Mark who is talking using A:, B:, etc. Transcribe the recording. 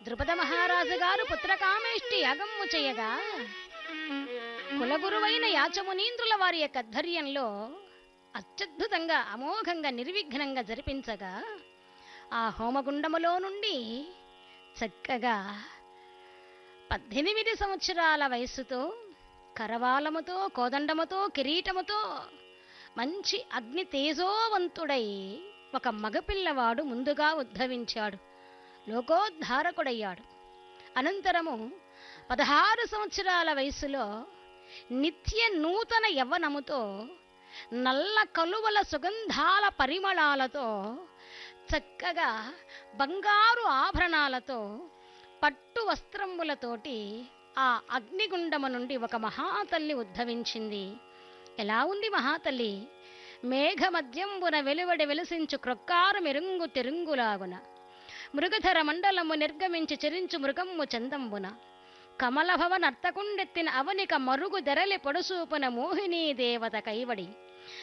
A: ద్రుపద మహారాజు గారు పుత్రకామేష్టి యాగమ్ము చేయగా కులగురువైన యాచమునీంద్రుల వారి యొక్క ధైర్యంలో అత్యద్భుతంగా అమోఘంగా నిర్విఘ్నంగా జరిపించగా ఆ హోమగుండములో నుండి చక్కగా పద్దెనిమిది సంవత్సరాల వయస్సుతో కరవాలముతో కోదండముతో కిరీటముతో మంచి అగ్ని తేజోవంతుడై ఒక మగపిల్లవాడు ముందుగా ఉద్భవించాడు లోకోద్ధారకుడయ్యాడు అనంతరము పదహారు సంవత్సరాల వయసులో నిత్య నూతన యవ్వనముతో నల్ల కలువల సుగంధాల పరిమళాలతో చక్కగా బంగారు ఆభరణాలతో పట్టు వస్త్రములతోటి ఆ అగ్నిగుండము నుండి ఒక మహాతల్లి ఉద్భవించింది ఎలా ఉంది మహాతల్లి మేఘమద్యంబున వెలువడి వెలిసించు క్రొక్కారు మెరుంగు తెరుంగులాగున మృగధర మండలము నిర్గమించి చెరించు మృగమ్ము చందంబున కమలభవ నర్తకుండెత్తిన అవనిక మరుగు ధరలి పొడుసూపున మోహినీ దేవత కైవడి